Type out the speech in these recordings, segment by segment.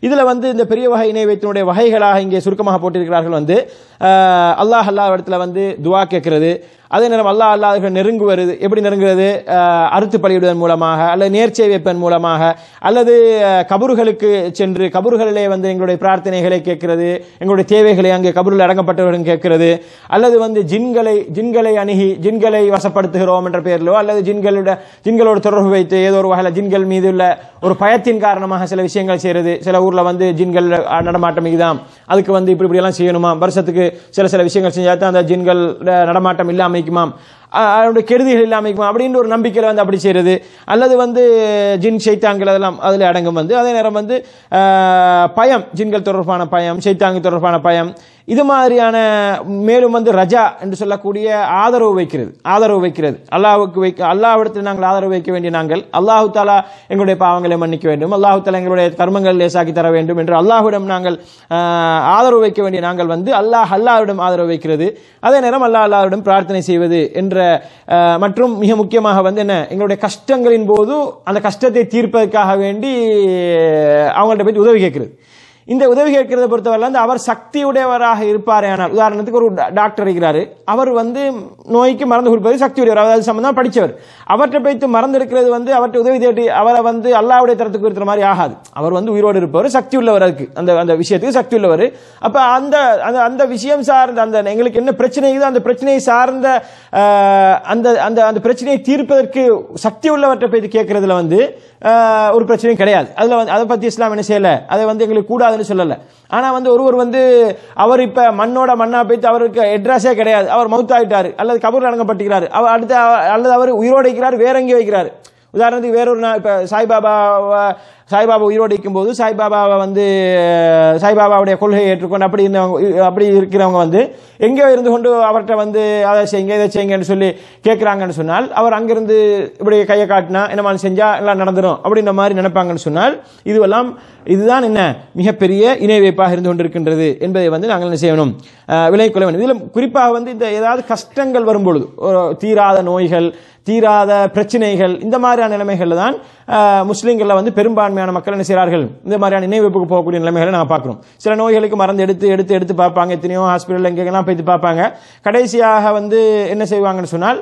இதுல வந்து இந்த பெரிய வகை இணை வைத்தினுடைய வகைகளாக இங்கே சுருக்கமாக போட்டிருக்கிறார்கள் வந்து ஆஹ், அல்லாஹ் அல்லாஹ் இடத்துல வந்து துவா கேட்கிறது அதே நேரம் அல்லாஹ் அல்லாஹர்கள் நெருங்குவது எப்படி நெருங்குவது ஆஹ், அறுத்து பலியிடுவதன் மூலமாக அல்லது நேர்ச்சை வைப்பதன் மூலமாக அல்லது ஆஹ், கபறுகளுக்கு சென்று கபறுகளிலே வந்து எங்களுடைய பிரார்த்தனைகளை கேட்கிறது எங்களுடைய தேவைகளை அங்கே கபரில் அடங்கப்பட்டவர்கள் கேட்கிறது அல்லது வந்து ஜின்களை ஜின்களை அணுகி ஜின்களை வசப்படுத்துகிறோம் என்ற பெயரிலோ அல்லது ஜின்களோட ஜின்களோட தொடர்பு வைத்து ஏதோ ஒரு வகையில் ஜின்கள் மீது உள்ள ஒரு பயத்தின் காரணமாக சில விஷயங்கள் செய்யறது சில ஊர்ல வந்து ஜின்கள் அஹ், நடமாட்டம் இதுதான் அதுக்கு வந்து இப்படி இப்படி எல்லாம் செய்யணுமா வருஷத்துக்கு சில சில விஷயங்கள் செஞ்சா தான் அந்த ஜின்கள் அஹ், நடமாட்டம் இல்லாம இருக்குமாம் அஹ், அதனுடைய கெடுதிகள் இல்லாம இருக்குமா அப்படின்ற ஒரு நம்பிக்கையில வந்து அப்படி செய்யறது அல்லது வந்து ஜின் சைத்தாங்கள் அதெல்லாம் அதில் அடங்கும் வந்து அதே நேரம் வந்து அஹ், பயம் ஜின்கள் தொடர்பான பயம் சைத்தாங்க தொடர்பான பயம் இது மாதிரியான மேலும் வந்து ரஜா என்று சொல்லக்கூடிய ஆதரவு வைக்கிறது ஆதரவு வைக்கிறது அல்லாஹ்வுக்கு வைக்க அல்லாஹ்விடத்தில் நாங்கள் ஆதரவு வைக்க வேண்டிய நாங்கள் அல்லாஹு தாலா எங்களுடைய பாவங்களை மன்னிக்க வேண்டும் அல்லாஹு தாலா எங்களுடைய கர்மங்கள் லேசாக்கி தர வேண்டும் என்று அல்லாஹ்விடம் நாங்கள் ஆஹ், ஆதரவு வைக்க வேண்டிய நாங்கள் வந்து அல்லாஹ் அல்லாஹ்விடம் ஆதரவு வைக்கிறது அதே நேரம் அல்லாஹ் அல்லாஹ்விடம் பிரார்த்தனை செய்வது என்ற ஆஹ், மற்றும் மிக முக்கியமாக வந்து என்ன எங்களுடைய கஷ்டங்களின் போது அந்த கஷ்டத்தை தீர்ப்பதற்காக வேண்டி அவங்கள்ட்ட போய் உதவி கேட்கிறது இந்த உதவி கேட்கிறத பொறுத்தவரை வந்து அவர் சக்தியுடையவராக இருப்பார் ஆனால் உதாரணத்துக்கு ஒரு டா- டாக்டர் இருக்கிறாரு அவர் வந்து நோய்க்கு மருந்து கொடுப்பது சக்தியுடையவர் அவர் அது சம்பந்தமா படிச்சவர் அவர்கிட்ட போய்த்து மருந்து எடுக்கிறது வந்து அவர்கிட்ட உதவி தேடி அவரை வந்து அல்லாவுடைய தரத்துக்கு இருக்கிற மாதிரி ஆகாது அவர் வந்து உயிரோடு இருப்பவர் சக்தி உள்ளவர் அதுக்கு அந்த அந்த விஷயத்துக்கு சக்தி உள்ளவர் அப்ப அந்த அந்த அந்த விஷயம் சார்ந்த அந்த எங்களுக்கு என்ன பிரச்சனை இருக்குதோ அந்த பிரச்சனையை சார்ந்த ஆஹ், அந்த அந்த அந்த பிரச்சனையை தீர்ப்பதற்கு சக்தி உள்ளவற்றை போய் கேட்கறதுல வந்து ஆஹ், ஒரு பிரச்சனையும் கிடையாது அதுல வந்து அதை பத்தி இஸ்லாம் என்ன செய்யல அதை வந்து எங்களுக்கு கூடாதுன்னு சொல்லல ஆனா வந்து ஒருவர் வந்து அவர் இப்ப மண்ணோட மண்ணா போயிட்டு அவருக்கு அட்ரஸே கிடையாது அவர் மவுத் ஆயிட்டாரு அல்லது கபூர் அடங்கப்பட்டுக்கிறாரு அவர் அடுத்து அவ- அல்லது அவர் உயிரோடு இருக்கிறார் வேற எங்கேயோ வைக்கிறாரு உதாரணத்துக்கு வேறொரு நா- இப்ப சாய்பாபா சாய்பாபா உயிரோடு இருக்கும்போது சாய்பாபாவை வந்து அஹ், சாய்பாபாவுடைய கொள்கையை ஏற்றுக்கொண்டு அப்படி இருந்தவங்க அப்படி இருக்கிறவங்க வந்து எங்கேயோ இருந்து கொண்டு அவர்கிட்ட வந்து அதை செய்யுங்க இதை செய்யுங்கன்னு சொல்லி கேட்குறாங்கன்னு சொன்னால் அவர் அங்கிருந்து இப்படி கையை காட்டினா என்னமா செஞ்சா எல்லாம் நடந்துரும் அப்படின்ற மாதிரி நினைப்பாங்கன்னு சொன்னால் இதுவெல்லாம் இதுதான் என்ன மிகப்பெரிய இணை வைப்பாக இருந்து கொண்டிருக்கின்றது என்பதை வந்து நாங்கள் என்ன செய்யணும் அஹ், விலகிக் கொள்ள வேண்டும் இதில் குறிப்பாக வந்து இந்த ஏதாவது கஷ்டங்கள் வரும்பொழுது ஒரு தீராத நோய்கள் தீராத பிரச்சனைகள் இந்த மாதிரியான நிலைமைகள் தான் அஹ், முஸ்லிம்கள்ல வந்து பெரும்பான்மையான மக்கள் என்ன செய்கிறார்கள் இந்த மாதிரியான நினைவுக்கு போகக்கூடிய நிலைமைகளை நாங்கள் பார்க்குறோம் சில நோய்களுக்கு மருந்து எடுத்து எடுத்து எடுத்து பார்ப்பாங்க எத்தனையோ ஹாஸ்பிட்டல் எங்கெல்லாம் போய் பார்ப்பாங்க கடைசியாக வந்து என்ன செய்வாங்கன்னு சொன்னால்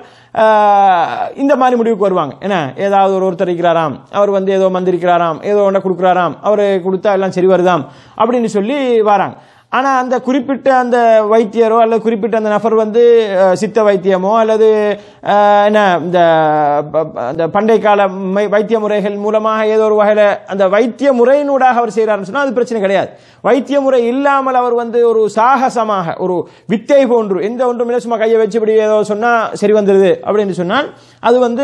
அஹ், இந்த மாதிரி முடிவுக்கு வருவாங்க என்ன ஏதாவது ஒரு ஒருத்தர் இருக்கிறாராம் அவர் வந்து ஏதோ மந்திரிக்கிறாராம் ஏதோ ஒன்றை கொடுக்குறாராம் அவர் கொடுத்தா எல்லாம் சரி வருதாம் அப்படின்னு சொல்லி வராங்க ஆனா அந்த குறிப்பிட்ட அந்த வைத்தியரோ அல்லது குறிப்பிட்ட அந்த நபர் வந்து அஹ், சித்த வைத்தியமோ அல்லது அஹ், என்ன இந்த ப- ப- அந்த பண்டை கால மை- வைத்திய முறைகள் மூலமாக ஏதோ ஒரு வகையில அந்த வைத்திய முறையினூடாக அவர் செய்கிறாருன்னு சொன்னா அது பிரச்சனை கிடையாது வைத்திய முறை இல்லாமல் அவர் வந்து ஒரு சாகசமாக ஒரு வித்தை போன்று எந்த ஒன்றும் இல்லை சும்மா கையை வச்சு இப்படி ஏதோ சொன்னா சரி வந்துருது அப்படின்னு சொன்னால் அது வந்து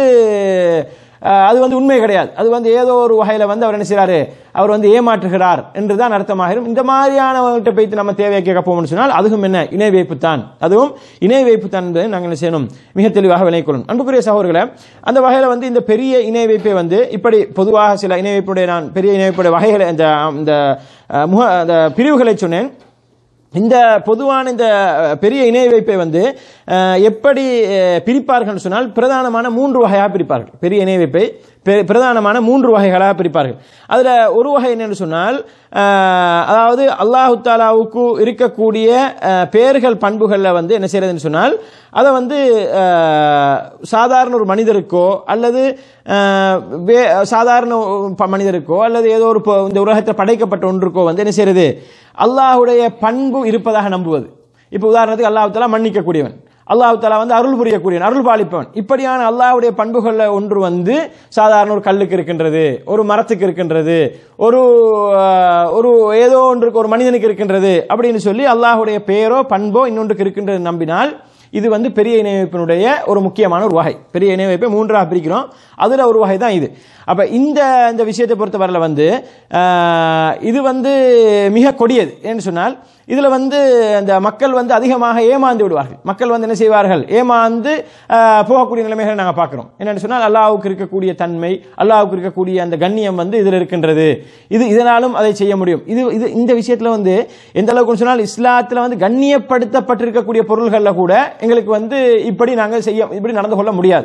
அஹ், அது வந்து உண்மை கிடையாது அது வந்து ஏதோ ஒரு வகையில வந்து அவர் என்ன செய்றாரு அவர் வந்து ஏமாற்றுகிறார் என்றுதான் அர்த்தமாகிடும் இந்த மாதிரியானவங்கள்ட்ட போய்த்து நம்ம தேவையை கேட்க போகணும்னு சொன்னால் அதுவும் என்ன இணை வைப்பு தான் அதுவும் இணை வைப்பு தான் என்பதை நாங்கள் என்ன செய்யணும் மிக தெளிவாக விளங்கிக் கொள்ளணும் அன்புக்குரிய சகோதரர்களே அந்த வகையில வந்து இந்த பெரிய இணை வைப்பை வந்து இப்படி பொதுவாக சில இணை வைப்புடைய நான் பெரிய இணை வைப்புடைய வகைகளை இந்த இந்த அஹ், முக அந்த பிரிவுகளை சொன்னேன் இந்த பொதுவான இந்த அஹ், பெரிய இணை வைப்பை வந்து அஹ், எப்படி அஹ், பிரிப்பார்கள் சொன்னால் பிரதானமான மூன்று வகையாக பிரிப்பார்கள் பெரிய இணை வைப்பை பெ- பிரதானமான மூன்று வகைகளாக பிரிப்பார்கள் அதுல ஒரு வகை என்னன்னு சொன்னால் அஹ், அதாவது அல்லாஹு தாலாவுக்கு இருக்கக்கூடிய அஹ், பெயர்கள் பண்புகளில் வந்து என்ன செய்யறதுன்னு சொன்னால் அதை வந்து அஹ், சாதாரண ஒரு மனிதருக்கோ அல்லது அஹ், வே- சாதாரண ப- மனிதருக்கோ அல்லது ஏதோ ஒரு பொ- இந்த உலகத்தில் படைக்கப்பட்ட ஒன்றுக்கோ வந்து என்ன செய்யறது அல்லாஹ்வுடைய பண்பு இருப்பதாக நம்புவது இப்போ உதாரணத்துக்கு அல்லாஹ் தாலா மன்னிக்கக்கூடியவன் அல்லாஹ் தாலா வந்து அருள் புரியக்கூடியவன் அருள் பாலிப்பவன் இப்படியான அல்லாஹ்வுடைய பண்புகளில் ஒன்று வந்து சாதாரண ஒரு கல்லுக்கு இருக்கின்றது ஒரு மரத்துக்கு இருக்கின்றது ஒரு அஹ், ஒரு ஏதோ ஒன்றுக்கு ஒரு மனிதனுக்கு இருக்கின்றது அப்படின்னு சொல்லி அல்லாஹ்வுடைய பெயரோ பண்போ இன்னொன்றுக்கு இருக்கின்றது நம்பினால் இது வந்து பெரிய இணைவைப்பினுடைய ஒரு முக்கியமான ஒரு வகை பெரிய இணைவைப்பை மூன்றாக பிரிக்கிறோம் அதுல ஒரு வகை தான் இது அப்ப இந்த இந்த விஷயத்தை பொறுத்தவரையில வந்து ஆஹ், இது வந்து மிக கொடியது ஏன்னு சொன்னால் இதுல வந்து அந்த மக்கள் வந்து அதிகமாக ஏமாந்து விடுவார்கள் மக்கள் வந்து என்ன செய்வார்கள் ஏமாந்து ஆஹ், போகக்கூடிய நிலைமைகளை நாங்க பார்க்கிறோம் என்னன்னு சொன்னால் அல்லாஹ்வுக்கு இருக்கக்கூடிய தன்மை அல்லாஹ்வுக்கு இருக்கக்கூடிய அந்த கண்ணியம் வந்து இதுல இருக்கின்றது இது இதனாலும் அதை செய்ய முடியும் இது இது இந்த விஷயத்துல வந்து எந்த அளவுக்கு சொன்னால் இஸ்லாத்துல வந்து கண்ணியப்படுத்தப்பட்டிருக்கக்கூடிய பொருள்கள்ல கூட எங்களுக்கு வந்து இப்படி நாங்கள் செய்ய இப்படி நடந்து கொள்ள முடியாது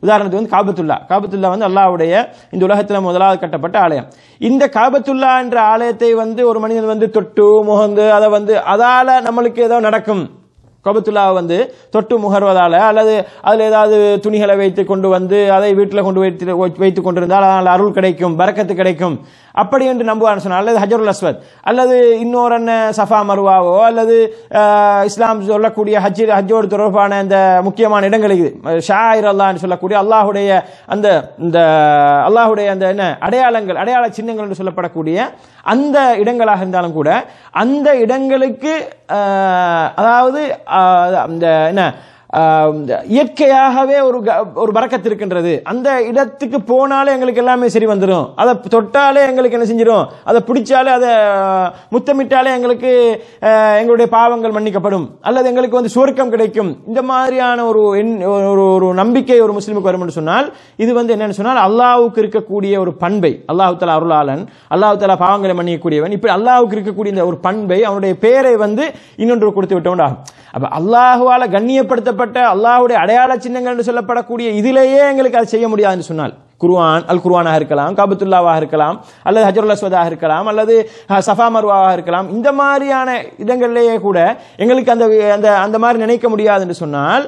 உதாரணத்துக்கு வந்து காபத்துல்லா காபத்துல்லா வந்து அல்லாஹ்வுடைய இந்த உலகத்தில் முதலாவது கட்டப்பட்ட ஆலயம் இந்த காபத்துல்லா என்ற ஆலயத்தை வந்து ஒரு மனிதன் வந்து தொட்டு முகந்து அதை வந்து அதால நம்மளுக்கு ஏதோ நடக்கும் கபத்துல்லாவை வந்து தொட்டு முகர்வதால அல்லது அதில் ஏதாவது துணிகளை வைத்து கொண்டு வந்து அதை வீட்டில் கொண்டு வைத்து வைத்துக் கொண்டிருந்தால் அதனால் அருள் கிடைக்கும் பரக்கத்து கிடைக்கும் அப்படி என்று நம்புவான்னு சொன்னால் அல்லது ஹஜருல் அஸ்வத் அல்லது இன்னொரு என்ன சஃபா மருவாவோ அல்லது ஆஹ், இஸ்லாம் சொல்லக்கூடிய ஹஜ் ஹஜ்ஜோடு தொடர்பான இந்த முக்கியமான இடங்களுக்கு ஷாயிர் அல்லான்னு சொல்லக்கூடிய அல்லாஹுடைய அந்த இந்த அல்லாஹுடைய அந்த என்ன அடையாளங்கள் அடையாள சின்னங்கள் என்று சொல்லப்படக்கூடிய அந்த இடங்களாக இருந்தாலும் கூட அந்த இடங்களுக்கு ஆஹ், அதாவது ஆஹ், அந்த என்ன ஆஹ், இந்த இயற்கையாகவே ஒரு க- ஒரு பறக்கத்து இருக்கின்றது அந்த இடத்துக்கு போனாலே எங்களுக்கு எல்லாமே சரி வந்துடும் அதை தொட்டாலே எங்களுக்கு என்ன செஞ்சிடும் அதை பிடிச்சாலே அதை ஆஹ், முத்தமிட்டாலே எங்களுக்கு ஆஹ், எங்களுடைய பாவங்கள் மன்னிக்கப்படும் அல்லது எங்களுக்கு வந்து சுவர்க்கம் கிடைக்கும் இந்த மாதிரியான ஒரு எண்- ஒரு ஒரு நம்பிக்கை ஒரு முஸ்லிமுக்கு வரும் என்று சொன்னால் இது வந்து என்னன்னு சொன்னால் அல்லாஹ்வுக்கு இருக்கக்கூடிய ஒரு பண்பை அல்லாஹு தலா அருளாளன் அல்லாஹு தலா பாவங்களை மன்னிக்கக்கூடியவன் இப்படி அல்லாஹ்வுக்கு இருக்கக்கூடிய இந்த ஒரு பண்பை அவனுடைய பேரை வந்து இன்னொன்று கொடுத்து விட்டோண்டாகும் அப்ப அல்லாஹுவால கண்ணியப்படுத்தப்பட்ட அல்லாஹ்வுடைய அடையாள சின்னங்கள் என்று சொல்லப்படக்கூடிய இதிலேயே எங்களுக்கு அதை செய்ய முடியாதுன்னு சொன்னால் குர்ஆன் அல் குர்ஆனாக இருக்கலாம் காபத்துல்லாவாக இருக்கலாம் அல்லது ஹஜருல் அஸ்வதாக இருக்கலாம் அல்லது அஹ், சஃபா மர்வாவாக இருக்கலாம் இந்த மாதிரியான இடங்களிலேயே கூட எங்களுக்கு அந்த அந்த அந்த மாதிரி நினைக்க முடியாது என்று சொன்னால்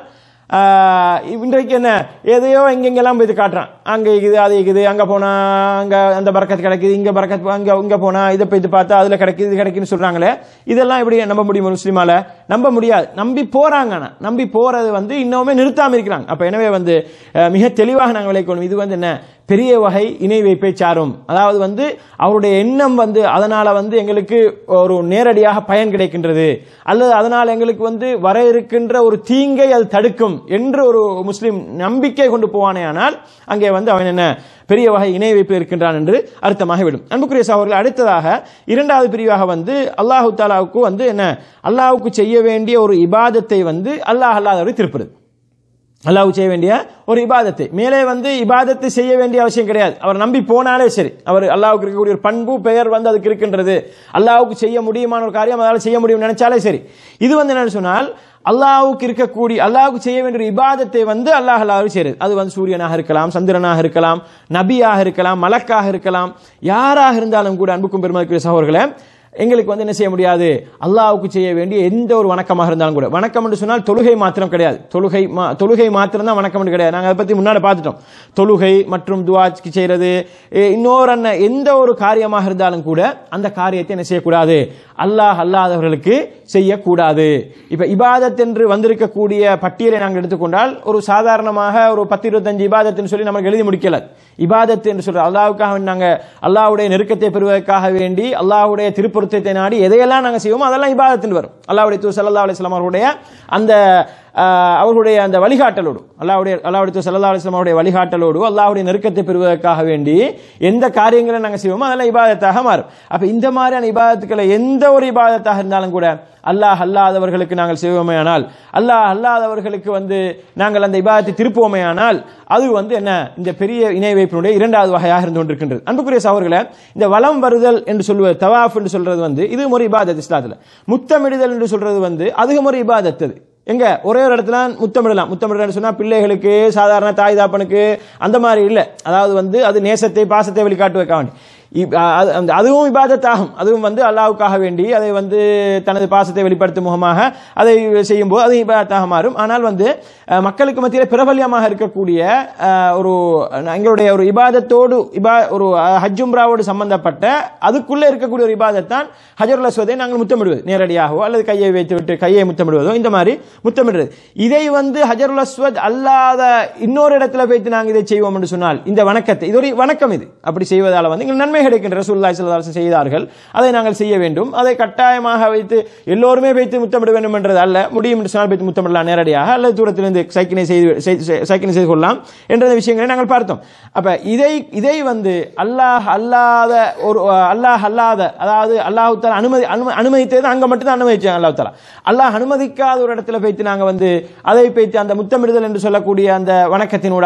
ஆஹ், இன்றைக்கு என்ன எதையோ எங்கெங்கெல்லாம் போய் இது காட்டுறான் அங்க இருக்குது அது இருக்குது அங்க போனா அங்க அந்த பறக்கத்து கிடைக்குது இங்க பறக்கத்து அங்க இங்க போனா இதை போய் இது பார்த்தா அதுல கிடைக்குது இது கிடைக்குன்னு சொல்றாங்களே இதெல்லாம் எப்படி நம்ப முடியுமா முஸ்லிமால நம்ப முடியாது நம்பி போறாங்க ஆனா நம்பி போறது வந்து இன்னுமே நிறுத்தாம இருக்கிறாங்க அப்ப எனவே வந்து அஹ், மிக தெளிவாக நாங்கள் விளைக்கணும் இது வந்து என்ன பெரிய வகை இணை வைப்பை சாரும் அதாவது வந்து அவருடைய எண்ணம் வந்து அதனால வந்து எங்களுக்கு ஒரு நேரடியாக பயன் கிடைக்கின்றது அல்லது அதனால் எங்களுக்கு வந்து வர இருக்கின்ற ஒரு தீங்கை அது தடுக்கும் என்று ஒரு முஸ்லிம் நம்பிக்கை கொண்டு போவானேயானால் அங்கே வந்து அவன் என்ன பெரிய வகை இணை வைப்பு இருக்கின்றான் என்று அர்த்தமாக விடும் அன்புக்குரிய சகோதரர்கள் அடுத்ததாக இரண்டாவது பிரிவாக வந்து அல்லாஹு தாலாவுக்கு வந்து என்ன அல்லாஹ்வுக்கு செய்ய வேண்டிய ஒரு இபாதத்தை வந்து அல்லாஹ் அல்லாதவரை திருப்புறது அல்லாஹ் செய்ய வேண்டிய ஒரு இபாதத்தை மேலே வந்து இபாதத்தை செய்ய வேண்டிய அவசியம் கிடையாது அவர் நம்பி போனாலே சரி அவர் அல்லாஹ்வுக்கு இருக்கக்கூடிய ஒரு பண்பு பெயர் வந்து அதுக்கு இருக்கின்றது அல்லாஹ்வுக்கு செய்ய முடியுமான ஒரு காரியம் அதால் செய்ய முடியும் நினைச்சாலே சரி இது வந்து என்னன்னு சொன்னால் அல்லாஹ்வுக்கு இருக்கக்கூடிய அல்லாஹ்வுக்கு செய்ய வேண்டிய ஒரு இபாதத்தை வந்து அல்லாஹ் அல்லாஹ் செய்யுது அது வந்து சூரியனாக இருக்கலாம் சந்திரனாக இருக்கலாம் நபியாக இருக்கலாம் மலக்காக இருக்கலாம் யாராக இருந்தாலும் கூட அன்புக்கும் பெருமதிக்குரிய சகோதரர்களே எங்களுக்கு வந்து என்ன செய்ய முடியாது அல்லாஹ்வுக்கு செய்ய வேண்டிய எந்த ஒரு வணக்கமாக இருந்தாலும் கூட வணக்கம் என்று சொன்னால் தொழுகை மாத்திரம் கிடையாது தொழுகை மா- தொழுகை மாத்திரம் தான் வணக்கம் என்று கிடையாது நாங்கள் அதை பற்றி முன்னாடி பார்த்துட்டோம் தொழுகை மற்றும் துவாக்கு செய்யறது எ- இன்னொரு அன்ன எந்த ஒரு காரியமாக இருந்தாலும் கூட அந்த காரியத்தை என்ன செய்யக்கூடாது அல்லாஹ் அல்லாதவர்களுக்கு செய்யக்கூடாது இப்ப இபாதத் என்று வந்திருக்கக்கூடிய பட்டியலை நாங்கள் எடுத்துக்கொண்டால் ஒரு சாதாரணமாக ஒரு பத்து இருபத்தஞ்சு இபாதத்னு சொல்லி நமக்கு எழுதி முடிக்கல இபாதத் என்று சொல்ற அல்லாஹ்வுக்காக வேண்டி நாங்க அல்லாஹ்வுடைய நெருக்கத்தை பெறுவதற்காக வேண்டி அல்லாஹ்வுடைய திருப்பொருத்தத்தை நாடி எதையெல்லாம் நாங்க செய்வோமோ அதெல்லாம் இபாதத்தில் வரும் அல்லாஹ்வுடைய தூர் சல்லா அலிஸ்லாம் அவர்களுடைய அந்த ஆஹ், அவர்களுடைய அந்த வழிகாட்டலோடு அல்லாஹ்வுடைய அல்லாஹ்வுடைய தூர் சல்லா அலிஸ்லாம் அவருடைய வழிகாட்டலோடு அல்லாஹ்வுடைய நெருக்கத்தை பெறுவதற்காக வேண்டி எந்த காரியங்களை நாங்க செய்வோமோ அதெல்லாம் இபாதத்தாக மாறும் அப்ப இந்த மாதிரியான இபாதத்துக்களை எந்த ஒரு இபாதத்தாக இருந்தாலும் கூட அல்லாஹ் அல்லாதவர்களுக்கு நாங்கள் செய்வோமேயானால் அல்லாஹ் அல்லாதவர்களுக்கு வந்து நாங்கள் அந்த இபாதத்தை திருப்புவோமேயானால் அது வந்து என்ன இந்த பெரிய இணை வைப்பினுடைய இரண்டாவது வகையாக இருந்து கொண்டிருக்கின்றது அன்புக்குரிய சகோதரர்களே இந்த வலம் வருதல் என்று சொல்வது தவாஃப் என்று சொல்றது வந்து இது ஒரு இபாதத் இஸ்லாத்துல முத்தமிடுதல் என்று சொல்றது வந்து அதுவும் ஒரு இபாதத் அது எங்க ஒரே ஒரு இடத்துல முத்தமிடலாம் முத்தமிடலாம் சொன்னா பிள்ளைகளுக்கு சாதாரண தாய் தாப்பனுக்கு அந்த மாதிரி இல்லை அதாவது வந்து அது நேசத்தை பாசத்தை வெளிக்காட்டுவதற்காக வேண்டி இப்- அ- அது- அந்த- அதுவும் இபாதத்தாகும் அதுவும் வந்து அல்லாஹ்வுக்காக வேண்டி அதை வந்து தனது பாசத்தை வெளிப்படுத்தும் முகமாக அதை செய்யும் போது அது இபாதத்தாக மாறும் ஆனால் வந்து அஹ், மக்களுக்கு மத்தியில் பிரபல்யமாக இருக்கக்கூடிய அஹ், ஒரு எங்களுடைய ஒரு இபாதத்தோடு இபா ஒரு அஹ், ஹஜ் உம்ராவோடு சம்பந்தப்பட்ட அதுக்குள்ளே இருக்கக்கூடிய ஒரு இபாதத் தான் ஹஜருல் அஸ்வதை நாங்கள் முத்தமிடுவது நேரடியாகவோ அல்லது கையை வைத்து விட்டு கையை முத்தமிடுவதோ இந்த மாதிரி முத்தமிடுறது இதை வந்து ஹஜருல் அஸ்வத் அல்லாத இன்னொரு இடத்துல வைத்து நாங்கள் இதை செய்வோம் என்று சொன்னால் இந்த வணக்கத்தை இது ஒரு வணக்கம் இது அப்படி செய்வதால் வந்து எங்களுக்கு நன்மை கிடைக்கின்ற ரசூலுல்லாஹி ஸல்லல்லாஹு அலைஹி வஸல்லம் செய்தார்கள் அதை நாங்கள் செய்ய வேண்டும் அதை கட்டாயமாக வைத்து எல்லோருமே வைத்து முத்தமிட வேண்டும் என்றது அல்ல முடியும் என்று சொன்னால் வைத்து முத்தமிடலாம் நேரடியாக அல்லது தூரத்திலிருந்து சைக்கினை செய்து செய்- சைக்கினை செய்து கொள்ளலாம் என்ற விஷயங்களை நாங்கள் பார்த்தோம் அப்ப இதை இதை வந்து அல்லாஹ் அல்லாத ஒரு அல்லாஹ் அல்லாத அதாவது அல்லாஹ் தாலா அனுமதி அனும- அனுமதித்தது அங்க மட்டும் தான் அனுமதிச்சாங்க அல்லாஹ் தாலா அல்லாஹ் அனுமதிக்காத ஒரு இடத்துல வைத்து நாங்க வந்து அதை வைத்து அந்த முத்தமிடுதல் என்று சொல்லக்கூடிய அந்த வணக்கத்தினூடாக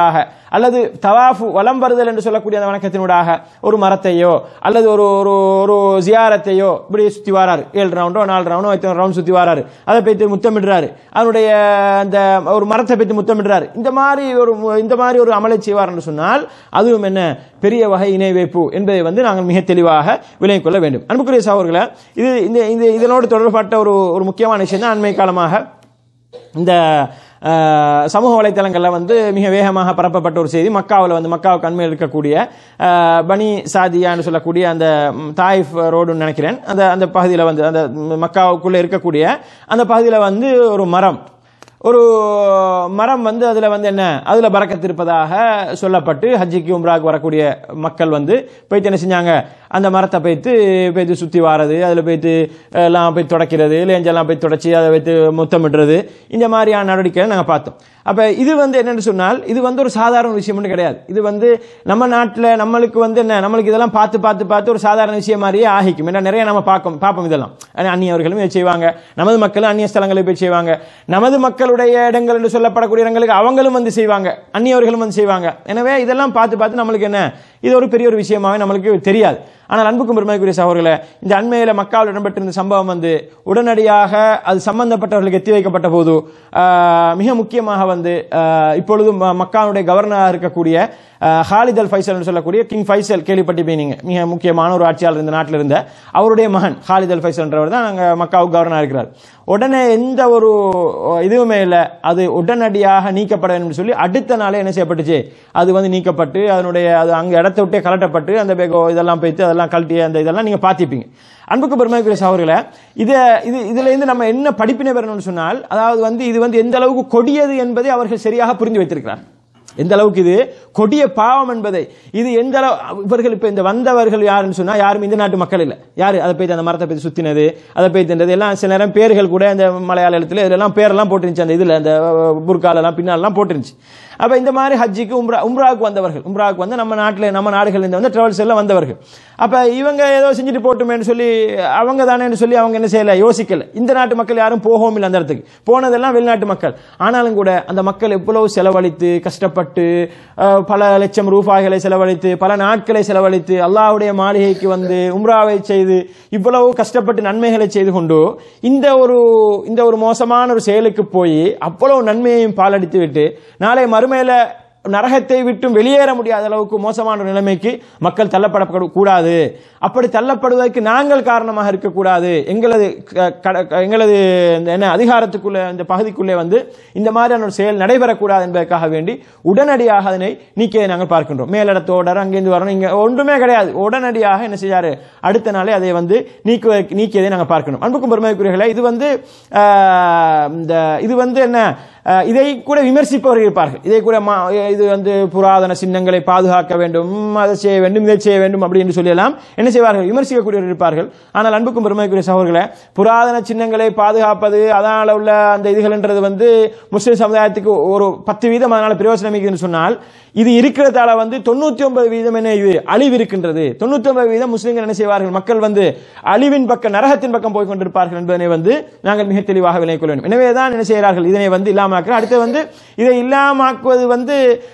அல்லது தவாஃபு வலம் வருதல் என்று சொல்லக்கூடிய அந்த வணக்கத்தினூடாக ஒரு மரத்தையோ அல்லது ஒரு ஒரு ஒரு ஜியாரத்தையோ இப்படி சுத்தி வராரு ஏழு ரவுண்டோ நாலு ரவுண்டோ எத்தனை ரவுண்ட் சுத்தி வராரு அதை போய்த்து முத்தமிடுறாரு அதனுடைய அந்த ஒரு மரத்தை பற்றி முத்தமிடுறாரு இந்த மாதிரி ஒரு இந்த மாதிரி ஒரு அமலை செய்வார் என்று சொன்னால் அதுவும் என்ன பெரிய வகை இணை வைப்பு என்பதை வந்து நாங்கள் மிக தெளிவாக விளங்கிக் கொள்ள வேண்டும் அன்புக்குரிய சகோதரர்களே இது இந்த இந்த இதனோடு தொடர்பட்ட ஒரு ஒரு முக்கியமான விஷயம் தான் அண்மை காலமாக இந்த அஹ், சமூக வலைத்தளங்களில் வந்து மிக வேகமாக பரப்பப்பட்ட ஒரு செய்தி மக்காவில் வந்து மக்காவுக்கு அண்மையில் இருக்கக்கூடிய அஹ், பனி சாதியான்னு சொல்லக்கூடிய அந்த ம், தாயிஃப் ரோடுன்னு நினைக்கிறேன் அந்த அந்த பகுதியில் வந்து அந்த மக்காவுக்குள்ளே இருக்கக்கூடிய அந்த பகுதியில் வந்து ஒரு மரம் ஒரு மரம் வந்து அதுல வந்து என்ன அதுல பறக்கத்து இருப்பதாக சொல்லப்பட்டு ஹஜ்ஜிக்கு உம்ராக்கு வரக்கூடிய மக்கள் வந்து போயிட்டு என்ன செஞ்சாங்க அந்த மரத்தை போய்த்து போய்த்து சுத்தி வாரது அதுல போய்த்து எல்லாம் போய் தொடக்கிறது லேஞ்செல்லாம் போய் தொடச்சி அதை வைத்து முத்தமிடுறது இந்த மாதிரியான நடவடிக்கைகளை நாங்க பார்த்தோம் அப்ப இது வந்து என்னன்னு சொன்னால் இது வந்து ஒரு சாதாரண விஷயம்னு கிடையாது இது வந்து நம்ம நாட்டில் நம்மளுக்கு வந்து என்ன நம்மளுக்கு இதெல்லாம் பார்த்து பார்த்து பார்த்து ஒரு சாதாரண விஷயம் மாதிரியே ஆகிக்கும் ஏன்னா நிறைய நம்ம பார்க்கும் பார்ப்போம் இதெல்லாம் ஆனா அந்நியவர்களும் இதை செய்வாங்க நமது மக்களும் அந்நிய ஸ்தலங்களில் போய் செய்வாங்க நமது மக்களுடைய இடங்கள் என்று சொல்லப்படக்கூடிய இடங்களுக்கு அவங்களும் வந்து செய்வாங்க அந்நியவர்களும் வந்து செய்வாங்க எனவே இதெல்லாம் பார்த்து பார்த்து நம்மளுக்கு என்ன இது ஒரு பெரிய ஒரு விஷயமாவே நம்மளுக்கு தெரியாது ஆனால் அன்புக்கும் பெருமைக்குரிய சகோதரர்களே இந்த அண்மையில மக்காவில் இடம்பெற்றிருந்த சம்பவம் வந்து உடனடியாக அது சம்பந்தப்பட்டவர்களுக்கு எத்தி வைக்கப்பட்ட போது ஆஹ், மிக முக்கியமாக வந்து ஆஹ், இப்பொழுது ம- மக்காவுடைய கவர்னராக இருக்கக்கூடிய ஆஹ், ஹாலித் அல் ஃபைசல் என்று சொல்லக்கூடிய கிங் ஃபைசல் கேள்விப்பட்டிருப்பீங்க நீங்க மிக முக்கியமான ஒரு ஆட்சியாளர் இந்த நாட்டில் இருந்த அவருடைய மகன் ஹாலித் அல் ஃபைசல் என்றவர் தான் அங்க மக்காவுக்கு கவர்னராக இருக்கிறார் உடனே எந்த ஒரு இதுவுமே இல்லை அது உடனடியாக நீக்கப்பட வேண்டும் என்று சொல்லி அடுத்த நாளே என்ன செய்யப்பட்டுச்சு அது வந்து நீக்கப்பட்டு அதனுடைய அது அங்க இடத்தை விட்டே கலட்டப்பட்டு அந்த பேகோ இதெல்லாம் போய்த்து அதெல்லாம் கழட்டி அந்த இதெல்லாம் நீங்க பார்த்திருப்பீங்க அன்புக்கு பெருமைக்குரிய சகோதரர்களே இதை இது இதுல இருந்து நம்ம என்ன படிப்பினை பெறணும்னு சொன்னால் அதாவது வந்து இது வந்து எந்த அளவுக்கு கொடியது என்பதை அவர்கள் சரியாக புரிந்து வைத்திருக்கிறார் எந்த அளவுக்கு இது கொடிய பாவம் என்பதை இது எந்த அளவு இவர்கள் இப்ப இந்த வந்தவர்கள் யாருன்னு சொன்னா யாரும் இந்த நாட்டு மக்கள் இல்ல யாரு அதை போய் அந்த மரத்தை போய் சுத்தினது அதை போய் தின்றது எல்லாம் சில நேரம் பேர்கள் கூட இந்த மலையாள எழுத்துல இதெல்லாம் பேரெல்லாம் போட்டுருந்துச்சு அந்த இதுல அந்த புர்கால எல்லாம் பின்னாலெல்லாம் போட்டுருந்துச்சு அப்ப இந்த மாதிரி ஹஜ்ஜிக்கு உம்ரா உம்ராவுக்கு வந்தவர்கள் உம்ராவுக்கு வந்து நம்ம நாட்டில் நம்ம நாடுகள் இருந்து வந்து டிராவல்ஸ் எல்லாம் வந்தவர்கள் அப்ப இவங்க ஏதோ செஞ்சுட்டு போட்டுமேன்னு சொல்லி அவங்க தானேன்னு சொல்லி அவங்க என்ன செய்யல யோசிக்கல இந்த நாட்டு மக்கள் யாரும் போகவும் இல்லை அந்த இடத்துக்கு போனதெல்லாம் வெளிநாட்டு மக்கள் ஆனாலும் கூட அந்த மக்கள் எவ்வளவு செலவழித்து கஷ்டப்பட்டு அஹ், பல லட்சம் ரூபாய்களை செலவழித்து பல நாட்களை செலவழித்து அல்லாஹ்வுடைய மாளிகைக்கு வந்து உம்ராவை செய்து இவ்வளவு கஷ்டப்பட்டு நன்மைகளை செய்து கொண்டு இந்த ஒரு இந்த ஒரு மோசமான ஒரு செயலுக்கு போய் அவ்வளவு நன்மையையும் பாலடித்து விட்டு நாளை மறுமையில நரகத்தை விட்டும் வெளியேற முடியாத அளவுக்கு மோசமான ஒரு நிலைமைக்கு மக்கள் தள்ளப்பட கூடாது அப்படி தள்ளப்படுவதற்கு நாங்கள் காரணமாக இருக்கக்கூடாது எங்களது க- கட- எங்களது இந்த என்ன அதிகாரத்துக்குள்ள இந்த பகுதிக்குள்ளே வந்து இந்த மாதிரியான ஒரு செயல் நடைபெறக்கூடாது என்பதற்காக வேண்டி உடனடியாக அதனை நீக்கியதை நாங்கள் பார்க்கின்றோம் மேலிடத்தோடர் அங்கேருந்து வரணும் இங்க ஒன்றுமே கிடையாது உடனடியாக என்ன செய்யாரு அடுத்த நாளே அதை வந்து நீக்குவ நீக்கியதை நாங்கள் பார்க்கணும் அன்புக்கும் பெருமைக்குரியர்களே இது வந்து ஆஹ், இந்த இது வந்து என்ன ஆஹ், இதை கூட விமர்சிப்பவர்கள் இருப்பார்கள் இதை கூட மா- இது வந்து புராதன சின்னங்களை பாதுகாக்க வேண்டும் அதை செய்ய வேண்டும் இதை செய்ய வேண்டும் அப்படி என்று சொல்லலாம் என்ன செய்வார்கள் விமர்சிக்கக்கூடியவர்கள் இருப்பார்கள் ஆனால் அன்புக்கும் பெருமைக்குரிய சகோதரர்களே புராதன சின்னங்களை பாதுகாப்பது அதனால உள்ள அந்த இதுகள்ன்றது வந்து முஸ்லிம் சமுதாயத்துக்கு ஒரு பத்து வீதம் அதனால பிரயோசனமிக்குதுன்னு சொன்னால் இது இருக்கிறதால வந்து தொண்ணூத்தி ஒன்பது வீதம் என்ன இது அழிவு இருக்கின்றது தொண்ணூத்தி ஒன்பது வீதம் முஸ்லிம்கள் என்ன செய்வார்கள் மக்கள் வந்து அழிவின் பக்கம் நரகத்தின் பக்கம் போய் கொண்டிருப்பார்கள் என்பதனை வந்து நாங்கள் மிக தெளிவாக விளங்கிக் கொள்ள வேண்டும் எனவே தான் என்ன செய்கிறார்கள் இதனை வந்து இல்லாமக்கிற அடுத்து வந்து இதை இல்லாமாக்குவது வந்து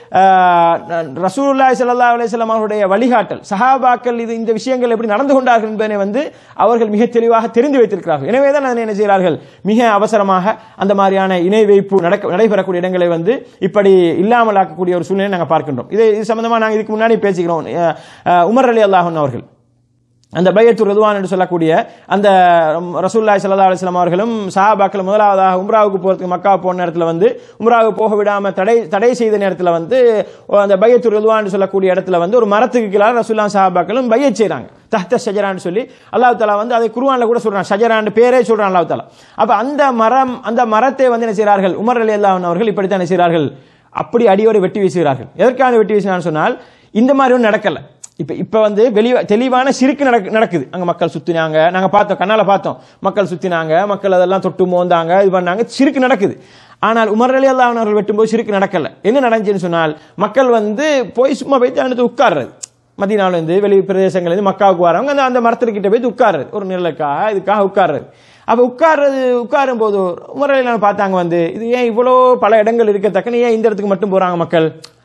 ரசூலுல்லாஹி ஸல்லல்லாஹு அலைஹி வஸல்லம் அவருடைய வழிகாட்டல் சஹாபாக்கள் இது இந்த விஷயங்கள் எப்படி நடந்து கொண்டார்கள் என்பதனை வந்து அவர்கள் மிக தெளிவாக தெரிந்து வைத்திருக்கிறார்கள் எனவே தான் அதனை என்ன செய்கிறார்கள் மிக அவசரமாக அந்த மாதிரியான இணை வைப்பு நடக்க நடைபெறக்கூடிய இடங்களை வந்து இப்படி இல்லாமல் ஆக்கக்கூடிய ஒரு சூழ்நிலை நாங்கள் பார்க்கின்றோம் இதை இது சம்பந்தமா நாங்கள் இதுக்கு முன்னாடி பேசிக்கிறோம் அஹ், அஹ், உமர் அலி அல்லாஹன் அவர்கள் அந்த பையத்து ரிதுவான் என்று சொல்லக்கூடிய அந்த ரசூல்லாய் சல்லா அலிஸ்லாம் அவர்களும் சஹாபாக்கள் முதலாவதாக உம்ராவுக்கு போறதுக்கு மக்கா போன நேரத்தில் வந்து உம்ராவுக்கு போக விடாம தடை தடை செய்த நேரத்தில் வந்து அந்த பையத்து ரிதுவான் என்று சொல்லக்கூடிய இடத்துல வந்து ஒரு மரத்துக்கு கீழே ரசூல்லா சஹாபாக்களும் பையத் செய்றாங்க தஹ்த ஷஜரான்னு சொல்லி அல்லாஹ் தாலா வந்து அதை குருவான்ல கூட சொல்றான் ஷஜரான்னு பேரே சொல்றான் அல்லாஹ் தாலா அப்ப அந்த மரம் அந்த மரத்தை வந்து என்ன செய்கிறார்கள் உமர் அலி அல்லாஹ் அவர்கள் இப்படித்தான் என்ன செய்கிறார்கள் அப்படி அடியோடு வெட்டி வீசுகிறார்கள் எதற்காக வெட்டி வீசினான்னு சொன்னால் இந்த மாதிரி ஒன்றும் நடக்கல இப்ப இப்ப வந்து வெளி தெளிவான சிறுக்கு நடக்கு நடக்குது அங்க மக்கள் சுத்தினாங்க நாங்க பார்த்தோம் கண்ணால பார்த்தோம் மக்கள் சுத்தினாங்க மக்கள் அதெல்லாம் தொட்டு மோந்தாங்க இது பண்ணாங்க சிறுக்கு நடக்குது ஆனால் உமர் அலி அல்லாஹ் அவர்கள் வெட்டும்போது சிறுக்கு நடக்கல என்ன நடந்துச்சுன்னு சொன்னால் மக்கள் வந்து போய் சும்மா போய் அடுத்து உட்கார்றது மதினால இருந்து வெளி பிரதேசங்கள்ல இருந்து மக்காவுக்கு வரவங்க அந்த அந்த மரத்துக்கிட்ட போய் உட்கார்றது ஒரு நிழலுக்காக இதுக்காக உட்கார்றது அப்ப உட்கார்றது உட்காரும் போது உமர் அலி அல்லாஹ் பார்த்தாங்க வந்து இது ஏன் இவ்வளோ பல இடங்கள் இருக்கத்தக்கன்னு ஏன் இந்த இடத்துக்கு மட்டும் போறாங்க மக்கள்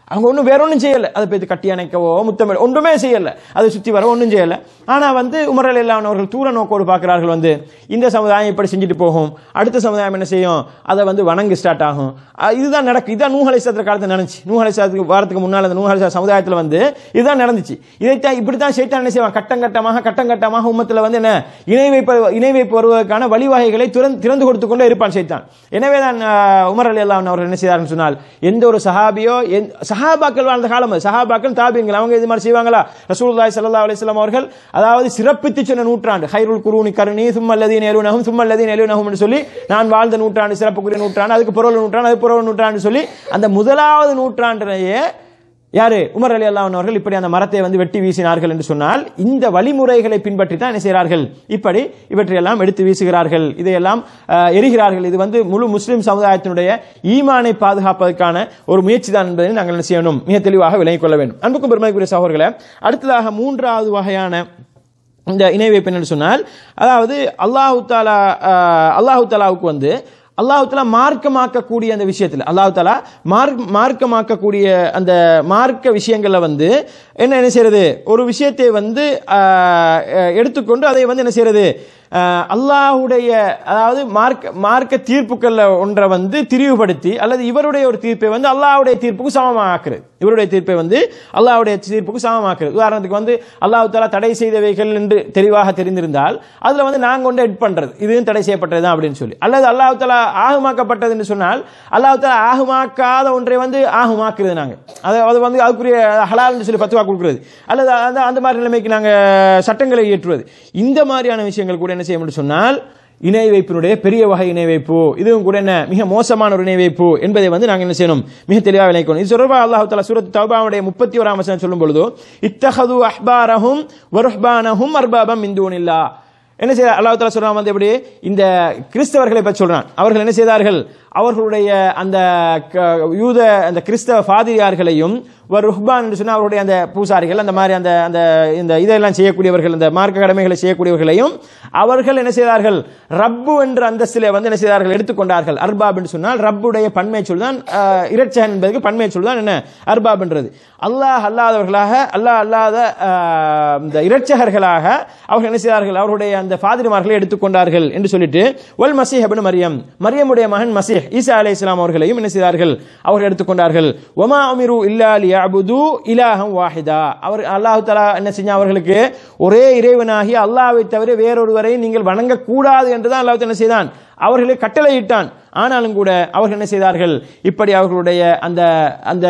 அவங்க ஒன்றும் வேற ஒன்றும் செய்யல அதை போய் கட்டி அணைக்கவோ முத்தமிழ் ஒன்றுமே செய்யல அதை சுற்றி வர ஒன்றும் செய்யல ஆனா வந்து உமரல் இல்லாமல் அவர்கள் தூர நோக்கோடு பார்க்கிறார்கள் வந்து இந்த சமுதாயம் இப்படி செஞ்சுட்டு போகும் அடுத்த சமுதாயம் என்ன செய்யும் அதை வந்து வணங்கு ஸ்டார்ட் ஆகும் அஹ் இதுதான் நடக்கும் இதுதான் நூஹலை சாத்திர காலத்தில் நடந்துச்சு நூஹலை சாத்துக்கு வாரத்துக்கு முன்னால் அந்த நூஹலை சமுதாயத்தில் வந்து இதுதான் நடந்துச்சு இதைத்தான் இப்படித்தான் சைத்தான் என்ன செய்வான் கட்டம் கட்டமாக கட்டம் கட்டமாக உம்மத்தில் வந்து என்ன இணை வைப்பு இணை வைப்பு வருவதற்கான வழிவகைகளை திறந்து திறந்து கொடுத்து கொண்டே இருப்பான் சைத்தான் எனவே தான் அஹ், உமர் அலி அல்லாஹ் அவர்கள் என்ன செய்தார்னு சொன்னால் எந்த ஒரு சஹாபியோ எந்த- சஹாபாக்கள் வாழ்ந்த காலம் அது சஹாபாக்கள் தாபியங்கள் அவங்க இது மாதிரி செய்வாங்களா ரசூலுல்லாஹி ஸல்லல்லாஹு அலைஹி வஸல்லம் அவர்கள் அதாவது சிறப்பித்து சொன்ன நூற்றாண்டு ஹைருல் குரூனி கருணி சும்மல்லதீன் எலுனஹும் சும்மல்லதீன் எலுனஹும் சொல்லி நான் வாழ்ந்த நூற்றாண்டு சிறப்புக்குரிய நூற்றாண்டு அதுக்கு புறவல் நூற்றாண்டு அது புறவல் நூற்றாண்டு சொல்லி அந்த முதலாவது நூற்றாண்டிலேயே யாரு உமர் அலி அல்லாஹ் அவர்கள் இப்படி அந்த மரத்தை வந்து வெட்டி வீசினார்கள் என்று சொன்னால் இந்த வழிமுறைகளை பின்பற்றி தான் என்ன செய்கிறார்கள் இப்படி இவற்றையெல்லாம் எடுத்து வீசுகிறார்கள் இதையெல்லாம் அஹ், எரிகிறார்கள் இது வந்து முழு முஸ்லிம் சமுதாயத்தினுடைய ஈமானை பாதுகாப்பதற்கான ஒரு முயற்சி தான் என்பதை நாங்கள் என்ன செய்யணும் மிக தெளிவாக விளங்கிக் கொள்ள வேண்டும் அன்புக்கும் பெருமைக்குரிய சகோதரர்களே அடுத்ததாக மூன்றாவது வகையான இந்த இணை வைப்பு என்னன்னு சொன்னால் அதாவது அல்லாஹு தாலா அஹ், அல்லாஹு தாலாவுக்கு வந்து அல்லாஹு தாலா மார்க்கமாக்கக்கூடிய அந்த விஷயத்தில் அல்லாஹு தாலா மார்க் மார்க்கமாக்கக்கூடிய அந்த மார்க்க விஷயங்களில் வந்து என்ன என்ன செய்யறது ஒரு விஷயத்தை வந்து ஆஹ், அஹ், எடுத்துக்கொண்டு அதை வந்து என்ன செய்யறது ஆஹ், அல்லாஹுடைய அதாவது மார்க்க மார்க்க தீர்ப்புகளில் ஒன்றை வந்து திரிவுபடுத்தி அல்லது இவருடைய ஒரு தீர்ப்பை வந்து அல்லாஹ்வுடைய தீர்ப்புக்கு சமமாக்குறது இவருடைய தீர்ப்பை வந்து அல்லாஹ்வுடைய தீர்ப்புக்கு சமமாக்குறது உதாரணத்துக்கு வந்து அல்லாஹ் தாலா தடை செய்தவைகள் என்று தெளிவாக தெரிந்திருந்தால் அதுல வந்து நாங்க கொண்டு எட் பண்றது இதுவும் தடை செய்யப்பட்டது தான் அப்படின்னு சொல்லி அல்லது அல்லாஹ் தாலா ஆகுமாக்கப்பட்டது என்று சொன்னால் அல்லாஹ் தாலா ஆகுமாக்காத ஒன்றை வந்து ஆகுமாக்குறது நாங்க அது அது வந்து அதுக்குரிய ஹலால்னு சொல்லி பத்துவா கொடுக்கிறது அல்லது அந்த அந்த மாதிரி நிலைமைக்கு நாங்க சட்டங்களை இயற்றுவது இந்த மாதிரியான விஷயங்கள் கூட என்ன செய்ய முடியும் சொன்னால் இணை வைப்பினுடைய பெரிய வகை இணை வைப்பு இதுவும் கூட என்ன மிக மோசமான ஒரு இணை வைப்பு என்பதை வந்து நாங்கள் என்ன செய்யணும் மிக தெளிவாக விளைக்கணும் இது தொடர்பாக அல்லாஹ் தாலா சூரத் தௌபாவுடைய முப்பத்தி ஓராம் வசனம் சொல்லும் பொழுது இத்தஹது அஹ்பாரஹும் வருஹ்பானஹும் அர்பாபம் மிந்தூனில்லா என்ன செய்ய அல்லாஹ் தாலா சொல்றான் வந்து எப்படி இந்த கிறிஸ்தவர்களை பற்றி சொல்றான் அவர்கள் என்ன செய்தார்கள் அவர்களுடைய அந்த க- யூத அந்த கிறிஸ்தவ ஃபாதிரியார்களையும் ஒரு ருஹ்பான் என்று சொன்னால் அவருடைய அந்த பூசாரிகள் அந்த மாதிரி அந்த அந்த இந்த இதெல்லாம் செய்யக்கூடியவர்கள் இந்த மார்க்க கடமைகளை செய்யக்கூடியவர்களையும் அவர்கள் என்ன செய்தார்கள் ரப்பு என்ற அந்தஸ்திலே வந்து என்ன செய்தார்கள் எடுத்துக்கொண்டார்கள் அர்பாப் என்று சொன்னால் ரப்புடைய பன்மை சொல் தான் ஆஹ், இறைச்சகன் என்பதற்கு பன்மை சொல் தான் என்ன அர்பாப் என்றது அல்லாஹ் அல்லாதவர்களாக அல்லாஹ் அல்லாத ஆஹ், இந்த இறைச்சகர்களாக அவர்கள் என்ன செய்தார்கள் அவருடைய அந்த ஃபாதிரிமார்களை எடுத்துக்கொண்டார்கள் என்று சொல்லிட்டு ஒல் மசீஹ் அபின் மரியம் மரியமுடைய மகன் மசீஹ் ஈசா அலை இஸ்லாம் அவர்களையும் என்ன செய்தார்கள் அவர்கள் எடுத்துக்கொண்டார்கள் ஒமா அமிரு இல்லா லியஅபுது இலாஹம் வாஹிதா அவர் அல்லாஹ் தஆலா என்ன செஞ்சா அவர்களுக்கு ஒரே இறைவனாகி அல்லாஹ்வை தவிர வேறொருவரை நீங்கள் வணங்கக்கூடாது என்றுதான் அல்லாஹ் என்ன செய்தான் அவர்களை கட்டளையிட்டான் ஆனாலும் கூட அவர்கள் என்ன செய்தார்கள் இப்படி அவர்களுடைய அந்த அந்த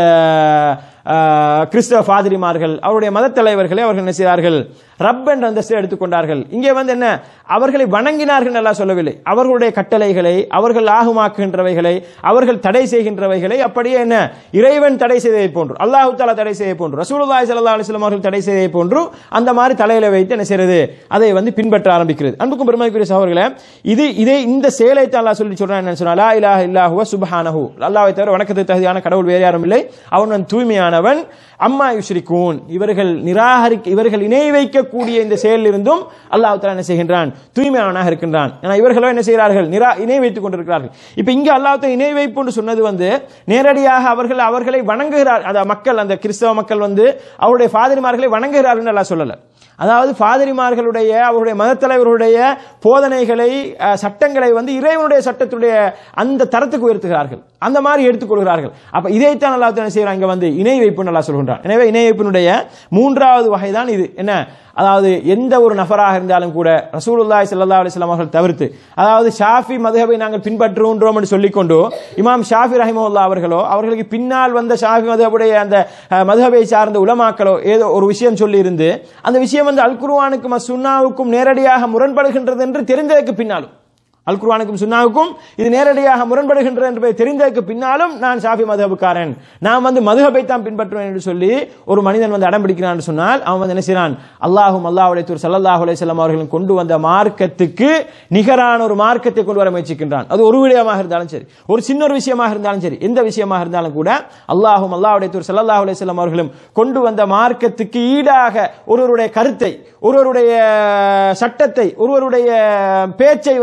ஆஹ், கிறிஸ்தவ பாதிரிமார்கள் அவருடைய மதத் தலைவர்களை அவர்கள் என்ன செய்தார்கள் ரப் என்ற அந்தஸ்தை எடுத்துக்கொண்டார்கள் இங்கே வந்து என்ன அவர்களை வணங்கினார்கள் நல்லா சொல்லவில்லை அவர்களுடைய கட்டளைகளை அவர்கள் ஆகுமாக்குகின்றவைகளை அவர்கள் தடை செய்கின்றவைகளை அப்படியே என்ன இறைவன் தடை செய்ததை போன்று அல்லாஹு தாலா தடை செய்ததை போன்று ரசூலுல்லாஹி ஸல்லல்லாஹு அலைஹி வஸல்லம் அவர்கள் தடை செய்ததை போன்று அந்த மாதிரி தலையில வைத்து என்ன செய்யறது அதை வந்து பின்பற்ற ஆரம்பிக்கிறது அன்புக்கும் பெருமைக்குரிய சகோதரர்களே இது இதே இந்த செயலை தான் அல்லாஹ் சொல்லி சொல்றான் என்ன சொன்னா லா இலாஹ இல்லாஹுவ சுப்ஹானஹு அல்லாஹ்வை தவிர வணக்கத்துக்கு தகுதியான கடவுள் வேறு யாரும் இல்லை அவன் வந்து தூய்மையானவன் அம்மா யுஷ்ரிகூன் இவர்கள் நிராகரிக்க இவர்கள் இணை வைக்கக்கூடிய இந்த செயலில் இருந்தும் அல்லாஹ் தஆலா என்ன செய்கின்றான் தூய்மையானவனாக இருக்கின்றான் ஏன்னா இவர்களோ என்ன செய்கிறார்கள் நிரா இணை வைத்துக் கொண்டிருக்கிறார்கள் இப்போ இங்க அல்லாஹ் தஆலா இணை வைப்புன்னு சொன்னது வந்து நேரடியாக அவர்கள் அவர்களை வணங்குகிறார் அந்த மக்கள் அந்த கிறிஸ்தவ மக்கள் வந்து அவருடைய ஃபாதரிமார்களை வணங்குகிறார்கள் அல்லாஹ் சொல்லல அதாவது ஃபாதரிமார்களுடைய அவருடைய மதத் தலைவர்களுடைய போதனைகளை அஹ், சட்டங்களை வந்து இறைவனுடைய சட்டத்துடைய அந்த தரத்துக்கு உயர்த்துகிறார்கள் அந்த மாதிரி எடுத்துக்கொள்கிறார்கள் அப்ப இதைத்தான் அல்லாஹ் என்ன செய்யறாங்க இங்க வந்து இணை வைப்பு நல்லா சொல்கின்றான் எனவே இணை வைப்பினுடைய மூன்றாவது வகை தான் இது என்ன அதாவது எந்த ஒரு நபராக இருந்தாலும் கூட ரசூலுல்லாஹி ஸல்லல்லாஹு அலைஹி வஸல்லம் அவர்கள் தவிர்த்து அதாவது ஷாஃபி மதுஹபை நாங்கள் பின்பற்றுகின்றோம் என்று சொல்லிக்கொண்டு இமாம் ஷாஃபி ரஹிமஹுல்லா அவர்களோ அவர்களுக்கு பின்னால் வந்த ஷாஃபி மதுஹபுடைய அந்த அஹ், மதுஹபை சார்ந்த உலமாக்களோ ஏதோ ஒரு விஷயம் சொல்லி இருந்து அந்த விஷயம் வந்து அல் குர்ஆனுக்கும் சுன்னாவுக்கும் நேரடியாக முரண்படுகின்றது என்று தெரிந்ததற்கு பின்னாலும் அல் குர்ஆனுக்கும் சுன்னாவுக்கும் இது நேரடியாக முரண்படுகின்றது என்பதை தெரிந்ததற்கு பின்னாலும் நான் ஷாஃபி மதுஹபுக்காரன் நான் வந்து மதுஹபை தான் பின்பற்றுவேன் என்று சொல்லி ஒரு மனிதன் வந்து அடம் பிடிக்கிறான் என்று சொன்னால் அவன் வந்து என்ன செய்றான் அல்லாஹும் அல்லாஹுடைய தூர் சல்லல்லாஹு அலைஹி வஸல்லம் அவர்களும் கொண்டு வந்த மார்க்கத்துக்கு நிகரான ஒரு மார்க்கத்தை கொண்டு வர முயற்சிக்கின்றான் அது ஒரு விடயமாக இருந்தாலும் சரி ஒரு சின்ன ஒரு விஷயமாக இருந்தாலும் சரி எந்த விஷயமாக இருந்தாலும் கூட அல்லாஹும் அல்லாஹுடைய தூர் சல்லல்லாஹு அலைஹி வஸல்லம் அவர்களும் கொண்டு வந்த மார்க்கத்துக்கு ஈடாக ஒருவருடைய கருத்தை ஒருவருடைய சட்டத்தை ஒருவருடைய பேச்சை வந்து ஒரு மனிதன்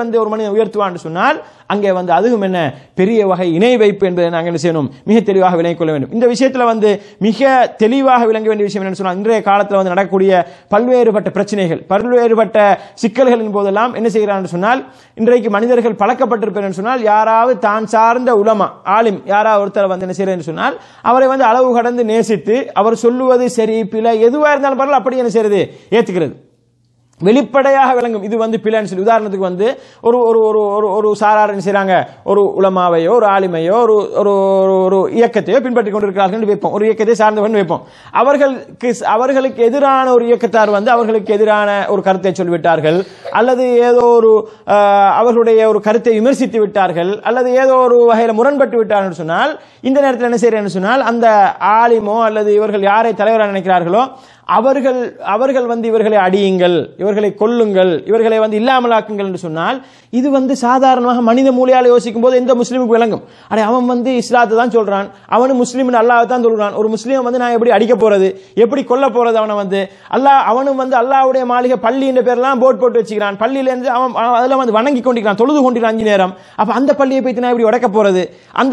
மனிதன் உயர்த்துவான்னு சொன்னால் அங்கே வந்து அதுவும் என்ன பெரிய வகை இணை வைப்பு என்பதை நாங்கள் என்ன செய்யணும் மிக தெளிவாக விளங்கிக் கொள்ள வேண்டும் இந்த விஷயத்துல வந்து மிக தெளிவாக விளங்க வேண்டிய விஷயம் என்னன்னு சொன்னால் இன்றைய காலத்தில் வந்து நடக்கக்கூடிய பல்வேறுபட்ட பிரச்சனைகள் பல்வேறுபட்ட சிக்கல்களின் போதெல்லாம் என்ன செய்கிறான்னு சொன்னால் இன்றைக்கு மனிதர்கள் பழக்கப்பட்டிருப்பேன் சொன்னால் யாராவது தான் சார்ந்த உலமா ஆலிம் யாராவது ஒருத்தர் வந்து என்ன செய்யறேன்னு சொன்னால் அவரை வந்து அளவு கடந்து நேசித்து அவர் சொல்லுவது சரி பிழை எதுவாக இருந்தாலும் பரவாயில்ல அப்படி என்ன செய்யறது ஏத்துக்கிறது வெளிப்படையாக விளங்கும் இது வந்து பிள்ளைன்னு சொல்லி உதாரணத்துக்கு வந்து ஒரு ஒரு ஒரு ஒரு ஒரு சாரார் என்ன செய்றாங்க ஒரு உலமாவையோ ஒரு ஆலிமையோ ஒரு ஒரு ஒரு ஒரு இயக்கத்தையோ பின்பற்றி கொண்டிருக்கிறார்கள் வைப்போம் ஒரு இயக்கத்தை சார்ந்தவன் வைப்போம் அவர்களுக்கு அவர்களுக்கு எதிரான ஒரு இயக்கத்தார் வந்து அவர்களுக்கு எதிரான ஒரு கருத்தை சொல்லிவிட்டார்கள் அல்லது ஏதோ ஒரு ஆஹ், அவர்களுடைய ஒரு கருத்தை விமர்சித்து விட்டார்கள் அல்லது ஏதோ ஒரு வகையில் முரண்பட்டு விட்டார்கள் சொன்னால் இந்த நேரத்தில் என்ன செய்யறேன்னு சொன்னால் அந்த ஆலிமோ அல்லது இவர்கள் யாரை தலைவராக நினைக்கிறார்களோ அவர்கள் அவர்கள் வந்து இவர்களை அடியுங்கள் இவர்களை கொல்லுங்கள் இவர்களை வந்து இல்லாமலாக்குங்கள் என்று சொன்னால் இது வந்து சாதாரணமாக மனித மூலையால் யோசிக்கும் போது எந்த முஸ்லீமுக்கு விளங்கும் அடே அவன் வந்து இஸ்லாத்தை தான் சொல்றான் அவனு முஸ்லீம் அல்லாஹ் தான் சொல்றான் ஒரு முஸ்லீம் வந்து நான் எப்படி அடிக்க போறது எப்படி கொல்ல போறது அவனை வந்து அல்லாஹ் அவனும் வந்து அல்லாஹ்வுடைய மாளிகை பள்ளி என்ற பேர்லாம் போட் போட்டு வச்சுக்கிறான் பள்ளியில இருந்து அவன் அவன் அதில் வந்து வணங்கி கொண்டிருக்கிறான் தொழுது கொண்டிருக்கான் அஞ்சு நேரம் அப்ப அந்த பள்ளியை பற்றி நான் எப்படி உடைக்க போறது அந்த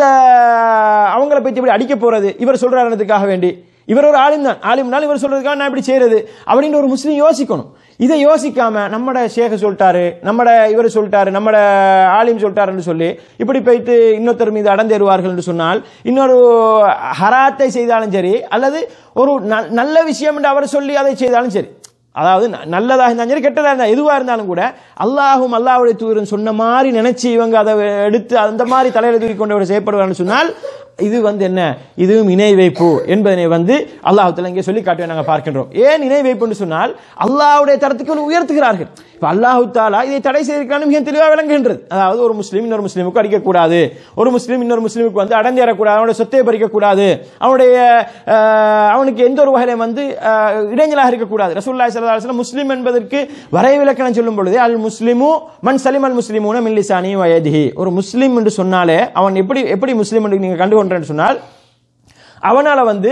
அவங்கள பற்றி எப்படி அடிக்க போறது இவர் சொல்றாருன்றதுக்காக வேண்டி இவர் ஒரு ஆலிம் தான் ஆலிம்னாலும் இவர் சொல்றதுக்காக நான் இப்படி செய்யறது அப்படின்னு ஒரு முஸ்லீம் யோசிக்கணும் இதை யோசிக்காம நம்மட ஷேக சொல்லிட்டாரு நம்மட இவர் சொல்லிட்டாரு நம்மட ஆலிம் சொல்லிட்டாருன்னு சொல்லி இப்படி போயிட்டு இன்னொருத்தர் மீது அடந்தேறுவார்கள் என்று சொன்னால் இன்னொரு ஹராத்தை செய்தாலும் சரி அல்லது ஒரு ந- நல்ல விஷயம் என்று அவர் சொல்லி அதை செய்தாலும் சரி அதாவது ந- நல்லதாக இருந்தாலும் சரி கெட்டதாக இருந்தால் எதுவாக இருந்தாலும் கூட அல்லாஹும் அல்லாஹ்வுடைய தூதரும் சொன்ன மாதிரி நினைச்சு இவங்க அதை எடுத்து அந்த மாதிரி தலையில தூக்கி கொண்டு அவர் செய்யப்படுவார்னு சொன்னால் இது வந்து என்ன இதுவும் இணை வைப்பு என்பதனை வந்து அல்லாஹ் இங்கே சொல்லி காட்டுவே நாங்கள் பார்க்கின்றோம் ஏன் இணை வைப்புன்னு சொன்னால் அல்லாஹ்வுடைய தரத்துக்கு ஒரு உயர்த்துகிறார்கள் இப்போ அல்லாஹு தாலா இதை தடை செய்திருக்கான்னு மிக தெளிவாக விளங்குகின்றது அதாவது ஒரு முஸ்லீம் இன்னொரு முஸ்லீமுக்கு அடிக்கக்கூடாது ஒரு முஸ்லீம் இன்னொரு முஸ்லீமுக்கு வந்து அடந்தேறக்கூடாது அவனுடைய சொத்தை பறிக்கக்கூடாது அவனுடைய அஹ், அவனுக்கு எந்த ஒரு வகையிலும் வந்து அஹ், இடைஞ்சலாக இருக்கக்கூடாது ரசூல்லாய் சல்லா அலுவலம் முஸ்லீம் என்பதற்கு வரைவிலக்கணம் சொல்லும் பொழுது அல் முஸ்லிமு மன் சலிம் அல் முஸ்லிமூன மில்லிசானி வயதிஹி ஒரு முஸ்லீம் என்று சொன்னாலே அவன் எப்படி எப்படி முஸ்லீம் என்று நீங்க கண்டுகொண்டேன்னு சொன்னால் அவனால வந்து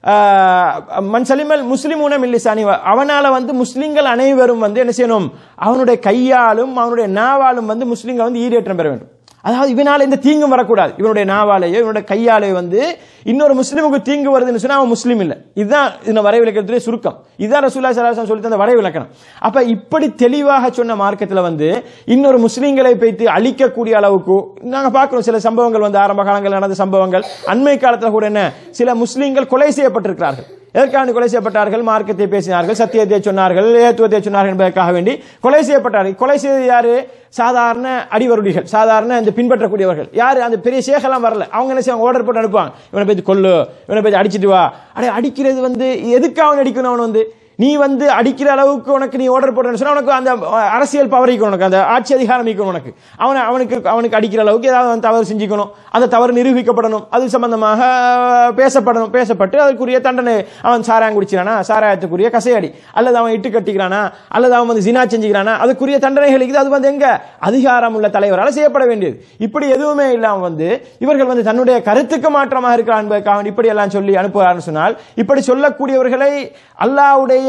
ஆஹ், மன் சலிமல் முஸ்லிமூன மில்லிசானி அவனால வந்து முஸ்லிம்கள் அனைவரும் வந்து என்ன செய்யணும் அவனுடைய கையாலும் அவனுடைய நாவாலும் வந்து முஸ்லிம்கள் வந்து ஈடேற்றம் பெற வேண்டும் அதாவது இவனால எந்த தீங்கும் வரக்கூடாது இவனுடைய நாவாலேயோ இவனுடைய கையாலேயோ வந்து இன்னொரு முஸ்லிமுக்கு தீங்கு வருதுன்னு சொன்னா அவன் முஸ்லீம் இல்லை இதுதான் இந்த வரைவிலக்கணத்துடைய சுருக்கம் இதுதான் ரசூல்லா சலாசம் சொல்லி தந்த வரைவிலக்கணம் அப்ப இப்படி தெளிவாக சொன்ன மார்க்கத்தில் வந்து இன்னொரு முஸ்லிம்களை வைத்து அழிக்கக்கூடிய அளவுக்கு நாங்க பார்க்கிறோம் சில சம்பவங்கள் வந்து ஆரம்ப காலங்களில் நடந்த சம்பவங்கள் அண்மை காலத்தில் கூட என்ன சில முஸ்லிம்கள் கொலை செய்யப்பட்டிருக்கிறார்கள் எதற்காக கொலை செய்யப்பட்டார்கள் மார்க்கத்தை பேசினார்கள் சத்தியத்தை சொன்னார்கள் ஏத்துவத்தை சொன்னார்கள் என்பதற்காக வேண்டி கொலை செய்யப்பட்டார்கள் கொலை செய்தது யாரு சாதாரண அடிவருடிகள் சாதாரண இந்த பின்பற்றக்கூடியவர்கள் யாரு அந்த பெரிய சேகெல்லாம் வரல அவங்க என்ன செய்வாங்க ஆர்டர் போட்டு அனுப்புவாங்க இவனை போய் கொல்லு இவனை போய் அடிச்சிட்டு வா அடே அடிக்கிறது வந்து எதுக்கு அவன் அடிக்கணும் அவன் வந்து நீ வந்து அடிக்கிற அளவுக்கு உனக்கு நீ ஆர்டர் போட்டேன்னு சொன்னா உனக்கு அந்த அரசியல் பவர் இருக்கணும் உனக்கு அந்த ஆட்சி அதிகாரம் இருக்கணும் உனக்கு அவனை அவனுக்கு அவனுக்கு அடிக்கிற அளவுக்கு ஏதாவது அவன் தவறு செஞ்சுக்கணும் அந்த தவறு நிரூபிக்கப்படணும் அது சம்பந்தமாக பேசப்படணும் பேசப்பட்டு அதுக்குரிய தண்டனை அவன் சாராயம் குடிச்சிறானா சாராயத்துக்குரிய கசையடி அல்லது அவன் இட்டு கட்டிக்கிறானா அல்லது அவன் வந்து ஜினா செஞ்சுக்கிறானா அதுக்குரிய தண்டனைகளுக்கு அது வந்து எங்க அதிகாரம் உள்ள தலைவரால் செய்யப்பட வேண்டியது இப்படி எதுவுமே இல்லாம வந்து இவர்கள் வந்து தன்னுடைய கருத்துக்கு மாற்றமாக இருக்கிறான் என்பதற்காக இப்படி எல்லாம் சொல்லி அனுப்புகிறான்னு சொன்னால் இப்படி சொல்லக்கூடியவர்களை அல்லாவுடைய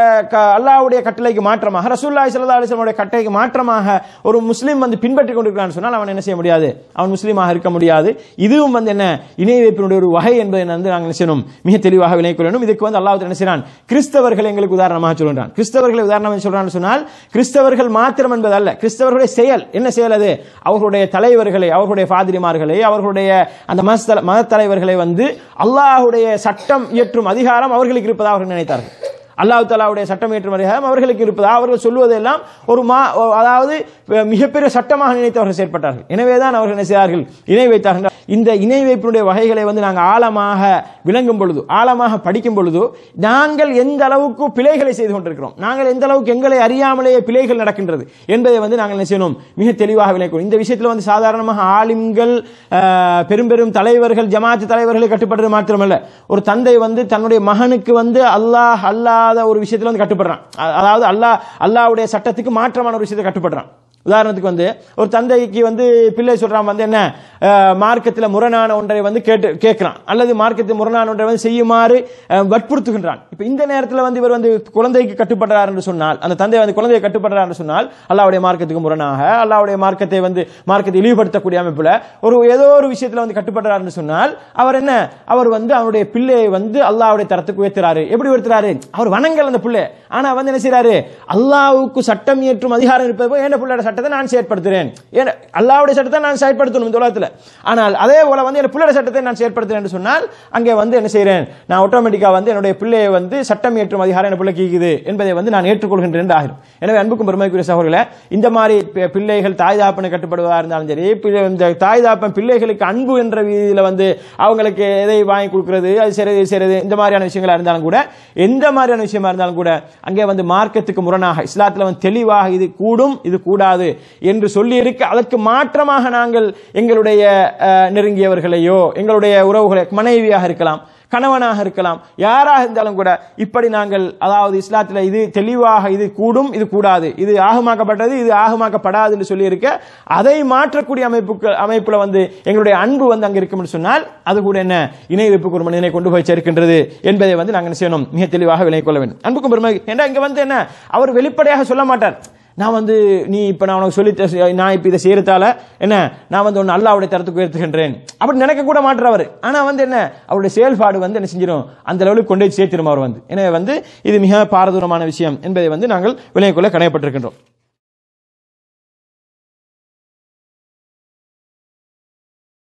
க- அல்லாஹ்வுடைய கட்டளைக்கு மாற்றமாக ரசூல்லாய் சல்லா அலிஸ்லமுடைய கட்டளைக்கு மாற்றமாக ஒரு முஸ்லீம் வந்து பின்பற்றி கொண்டிருக்கிறான்னு சொன்னால் அவன் என்ன செய்ய முடியாது அவன் முஸ்லீமாக இருக்க முடியாது இதுவும் வந்து என்ன இணை வைப்பினுடைய ஒரு வகை என்பதை வந்து நாங்கள் என்ன செய்யணும் மிக தெளிவாக விளங்கிக் கொள்ள வேண்டும் இதுக்கு வந்து அல்லாஹ் என்ன செய்யறான் கிறிஸ்தவர்கள் எங்களுக்கு உதாரணமாக சொல்கிறான் கிறிஸ்தவர்களை உதாரணமாக சொல்றான்னு சொன்னால் கிறிஸ்தவர்கள் மாத்திரம் என்பது அல்ல கிறிஸ்தவர்களுடைய செயல் என்ன செயல் அது அவர்களுடைய தலைவர்களை அவர்களுடைய பாதிரிமார்களை அவர்களுடைய அந்த மத மத தலைவர்களை வந்து அல்லாஹ்வுடைய சட்டம் இயற்றும் அதிகாரம் அவர்களுக்கு இருப்பதாக அவர்கள் நினைத்தார்கள் அல்லாஹ் தாலாவுடைய சட்டம் ஏற்றும் அதிகாரம் அவர்களுக்கு இருப்பதா அவர்கள் சொல்லுவதெல்லாம் ஒரு மா அதாவது மிகப்பெரிய சட்டமாக நினைத்தவர்கள் செயற்பட்டார்கள் எனவேதான் அவர்கள் என்ன செய்தார்கள் இணை வைத்தார்கள் இந்த இணை வைப்பினுடைய வகைகளை வந்து நாங்கள் ஆழமாக விளங்கும் பொழுது ஆழமாக படிக்கும் பொழுது நாங்கள் எந்த அளவுக்கு பிழைகளை செய்து கொண்டிருக்கிறோம் நாங்கள் எந்த அளவுக்கு எங்களை அறியாமலேயே பிழைகள் நடக்கின்றது என்பதை வந்து நாங்கள் என்ன செய்யணும் மிக தெளிவாக விளக்கும் இந்த விஷயத்தில் வந்து சாதாரணமாக ஆலிம்கள் ஆஹ், பெரும் பெரும் தலைவர்கள் ஜமாத்து தலைவர்களை கட்டுப்படுறது மாத்திரமல்ல ஒரு தந்தை வந்து தன்னுடைய மகனுக்கு வந்து அல்லாஹ் அல்லாத ஒரு விஷயத்துல வந்து கட்டுப்படுறான் அ- அதாவது அல்லாஹ் அல்லாஹ்வுடைய சட்டத்துக்கு மாற்றமான ஒரு விஷயத்தை கட்டுப்படுறான் உதாரணத்துக்கு வந்து ஒரு தந்தைக்கு வந்து பிள்ளை சொல்றான் வந்து என்ன அஹ், மார்க்கத்தில் முரணான ஒன்றை வந்து கேட்டு கேட்கிறான் அல்லது மார்க்கத்தில் முரணான ஒன்றை வந்து செய்யுமாறு அஹ், வற்புறுத்துகின்றான் இப்ப இந்த நேரத்தில் வந்து இவர் வந்து குழந்தைக்கு கட்டுப்படுறார் என்று சொன்னால் அந்த தந்தை வந்து குழந்தையை கட்டுப்படுறார் என்று சொன்னால் அல்லாவுடைய மார்க்கத்துக்கு முரணாக அல்லாவுடைய மார்க்கத்தை வந்து மார்க்கத்தை இழிவுபடுத்தக்கூடிய அமைப்புல ஒரு ஏதோ ஒரு விஷயத்துல வந்து கட்டுப்படுறார் என்று சொன்னால் அவர் என்ன அவர் வந்து அவருடைய பிள்ளையை வந்து அல்லாவுடைய தரத்துக்கு உயர்த்துறாரு எப்படி உயர்த்துறாரு அவர் வணங்கல் அந்த பிள்ளை ஆனா வந்து என்ன செய்யறாரு அல்லாவுக்கு சட்டம் இயற்றும் அதிகாரம் இருப்பது போல் என் பிள்ளையோட சட்டத்தை நான் செயற்படுத்துறேன் ஏன் அல்லாவுடைய சட்டத்தை நான் செயற்படுத்தணும் இந்த உலகத்துல ஆனால் அதே போல வந்து என் பிள்ளையோட சட்டத்தை நான் செயற்படுத்துறேன் என்று சொன்னால் அங்கே வந்து என்ன செய்றேன் நான் ஆட்டோமேட்டிக்கா வந்து என்னுடைய பிள்ளையை வந்து சட்டம் இயற்றும் அதிகாரம் என் பிள்ளைக்கு இருக்குது என்பதை வந்து நான் ஏற்றுக்கொள்கின்றேன் என்று ஆகிரும் எனவே அன்புக்கும் பெருமைக்குரிய சகோதரர்களே இந்த மாதிரி பி- பிள்ளைகள் தாய் தாப்பனை கட்டுப்படுவதா இருந்தாலும் சரி பிள்ளை- இந்த தாய் தாப்பன் பிள்ளைகளுக்கு அன்பு என்ற வீதியில வந்து அவங்களுக்கு எதை வாங்கி கொடுக்கிறது அது செய்யறது இது செய்யறது இந்த மாதிரியான விஷயங்களா இருந்தாலும் கூட எந்த மாதிரியான விஷயமா இருந்தாலும் கூட அங்கே வந்து மார்க்கத்துக்கு முரணாக இஸ்லாத்துல வந்து தெளிவாக இது கூடும் இது கூடாது என்று சொல்லி இருக்க அதற்கு மாற்றமாக நாங்கள் எங்களுடைய அஹ், நெருங்கியவர்களையோ எங்களுடைய உறவுகளை மனைவியாக இருக்கலாம் கணவனாக இருக்கலாம் யாராக இருந்தாலும் கூட இப்படி நாங்கள் அதாவது இஸ்லாத்தில் இது தெளிவாக இது கூடும் இது கூடாது இது ஆகமாக்கப்பட்டது இது ஆகமாக்கப்படாது என்று சொல்லி இருக்க அதை மாற்றக்கூடிய அமைப்புக்கு அமைப்புல வந்து எங்களுடைய அன்பு வந்து அங்க இருக்கும்னு சொன்னால் அது கூட என்ன இணை வைப்புக்கு ஒரு மனிதனை கொண்டு போய் சேர்க்கின்றது என்பதை வந்து நாங்கள் என்ன செய்யணும் மிக தெளிவாக விளங்கிக் கொள்ள வேண்டும் அன்புக்கும் பெருமை ஏன்னா இங்க வந்து என்ன அவர் வெளிப்படையாக சொல்ல மாட்டார் நான் வந்து நீ இப்ப நான் உனக்கு சொல்லி தர- நான் இப்ப இதை செய்யறதால என்ன நான் வந்து ஒன்னு அல்லாவுடைய தரத்துக்கு உயர்த்துகின்றேன் அப்படி நினைக்க கூட மாட்டுறவர் ஆனா வந்து என்ன அவருடைய செயல்பாடு வந்து என்ன செஞ்சிடும் அந்த லெவலுக்கு கொண்டு போய் சேர்த்திரும் அவர் வந்து எனவே வந்து இது மிக பாரதூரமான விஷயம் என்பதை வந்து நாங்கள் விளங்கிக் கொள்ள கடமைப்பட்டிருக்கின்றோம்